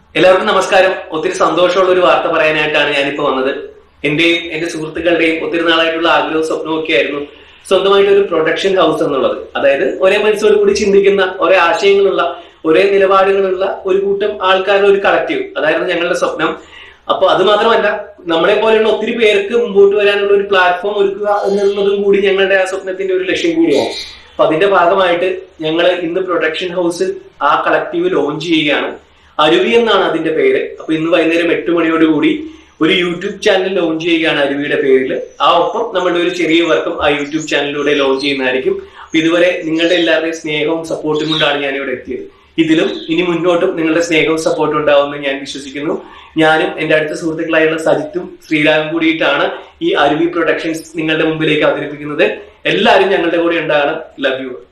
എല്ലാവർക്കും നമസ്കാരം ഒത്തിരി സന്തോഷമുള്ള ഒരു വാർത്ത പറയാനായിട്ടാണ് ഞാനിപ്പോ വന്നത് എന്റെയും എന്റെ സുഹൃത്തുക്കളുടെയും ഒത്തിരി നാളായിട്ടുള്ള ആഗ്രഹവും സ്വപ്നവും ഒക്കെ ആയിരുന്നു സ്വന്തമായിട്ട് ഒരു പ്രൊഡക്ഷൻ ഹൗസ് എന്നുള്ളത് അതായത് ഒരേ മനസ്സോട് കൂടി ചിന്തിക്കുന്ന ഒരേ ആശയങ്ങളുള്ള ഒരേ നിലപാടുകളുള്ള ഒരു കൂട്ടം ആൾക്കാരുടെ ഒരു കളക്റ്റീവ് അതായിരുന്നു ഞങ്ങളുടെ സ്വപ്നം അപ്പൊ അത് മാത്രമല്ല നമ്മളെ പോലെയുള്ള ഒത്തിരി പേർക്ക് മുമ്പോട്ട് വരാനുള്ള ഒരു പ്ലാറ്റ്ഫോം ഒരുക്കുക എന്നുള്ളതും കൂടി ഞങ്ങളുടെ ആ സ്വപ്നത്തിന്റെ ഒരു ലക്ഷ്യം കൂടിയാണ് അപ്പൊ അതിന്റെ ഭാഗമായിട്ട് ഞങ്ങൾ ഇന്ന് പ്രൊഡക്ഷൻ ഹൗസ് ആ കളക്റ്റീവ് ലോഞ്ച് ചെയ്യുകയാണ് അരുവി എന്നാണ് അതിന്റെ പേര് അപ്പൊ ഇന്ന് വൈകുന്നേരം എട്ട് മണിയോടുകൂടി ഒരു യൂട്യൂബ് ചാനൽ ലോഞ്ച് ചെയ്യുകയാണ് അരുവിയുടെ പേരിൽ ആ ഒപ്പം നമ്മളുടെ ഒരു ചെറിയ വർക്കും ആ യൂട്യൂബ് ചാനലിലൂടെ ലോഞ്ച് ചെയ്യുന്നതായിരിക്കും അപ്പൊ ഇതുവരെ നിങ്ങളുടെ എല്ലാവരുടെയും സ്നേഹവും സപ്പോർട്ടും കൊണ്ടാണ് ഞാൻ ഇവിടെ എത്തിയത് ഇതിലും ഇനി മുന്നോട്ടും നിങ്ങളുടെ സ്നേഹവും സപ്പോർട്ടും ഉണ്ടാവുമെന്ന് ഞാൻ വിശ്വസിക്കുന്നു ഞാനും എന്റെ അടുത്ത സുഹൃത്തുക്കളായുള്ള സജിത്തും ശ്രീരാഗും കൂടിയിട്ടാണ് ഈ അരുവി പ്രൊഡക്ഷൻസ് നിങ്ങളുടെ മുമ്പിലേക്ക് അവതരിപ്പിക്കുന്നത് എല്ലാവരും ഞങ്ങളുടെ കൂടെ ഉണ്ടാകണം ലവ് യു